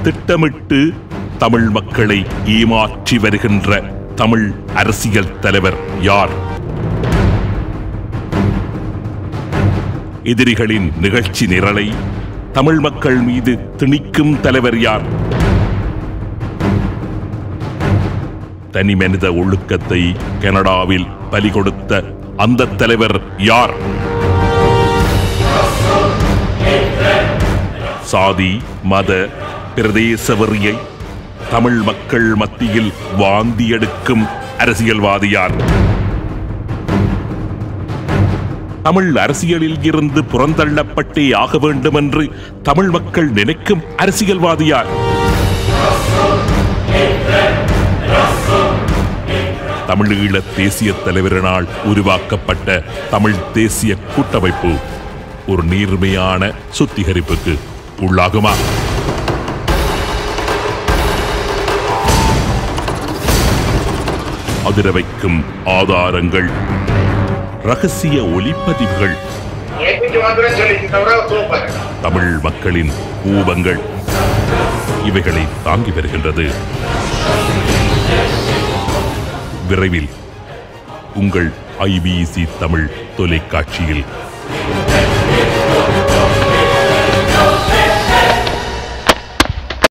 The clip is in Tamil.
திட்டமிட்டு தமிழ் மக்களை ஏமாற்றி வருகின்ற தமிழ் அரசியல் தலைவர் யார் எதிரிகளின் நிகழ்ச்சி நிரலை தமிழ் மக்கள் மீது திணிக்கும் தலைவர் யார் தனி மனித ஒழுக்கத்தை கனடாவில் பலி கொடுத்த அந்த தலைவர் யார் சாதி மத பிரதேச வெறியை தமிழ் மக்கள் மத்தியில் வாந்தி எடுக்கும் அரசியல்வாதி யார் தமிழ் அரசியலில் இருந்து புறந்தள்ளப்பட்டே ஆக வேண்டும் என்று தமிழ் மக்கள் நினைக்கும் அரசியல்வாதி யார் தமிழீழ தேசிய தலைவரினால் உருவாக்கப்பட்ட தமிழ் தேசிய கூட்டமைப்பு ஒரு நீர்மையான சுத்திகரிப்புக்கு உள்ளாகுமா அதிர வைக்கும் ஆதாரங்கள் ரகசிய ஒலிப்பதிவுகள் ஏபிடி மாத்திரம் சொல்லிச்சு தவிர சூப்பர் தமிழ் மக்களின் ஊபங்கள் இவைகளை தாங்கி வருகின்றது விரைவில் உங்கள் ஐபிசி தமிழ் தொலைக்காட்சியில்